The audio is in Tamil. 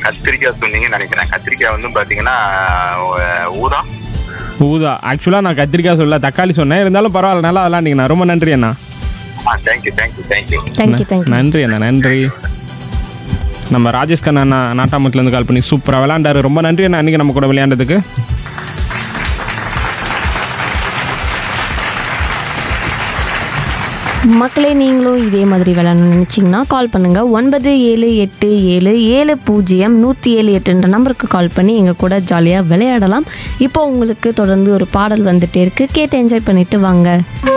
கத்திரிக்காய் சொன்னீங்கன்னு நினைக்கிறேன் கத்திரிக்காய் வந்து பாத்தீங்கன்னா அஹ், ஊதா ஊதா ஆக்சுவலாக நான் கத்திரிக்காய் சொல்ல தக்காளி சொன்னேன் இருந்தாலும் பரவாயில்ல நல்லா விளாண்டிங்கண்ணா ரொம்ப நன்றி அண்ணா ஆ thank you thank you thank you thank you thank you நன்றி அண்ணா நன்றி நம்ம ராஜேஷ் கண்ணா அண்ணா நாட்டாமத்துலேருந்து கால் பண்ணி சூப்பராக விளாண்டாரு ரொம்ப நன்றி அண்ணா அன்றைக்கி நம்ம கூட விளையாண்டதுக்கு மக்களே நீங்களும் இதே மாதிரி விளையாடணும்னு நினச்சிங்கன்னா கால் பண்ணுங்கள் ஒன்பது ஏழு எட்டு ஏழு ஏழு பூஜ்ஜியம் நூற்றி ஏழு எட்டுன்ற நம்பருக்கு கால் பண்ணி எங்கள் கூட ஜாலியாக விளையாடலாம் இப்போ உங்களுக்கு தொடர்ந்து ஒரு பாடல் வந்துட்டே இருக்குது கேட்டு என்ஜாய் பண்ணிட்டு வாங்க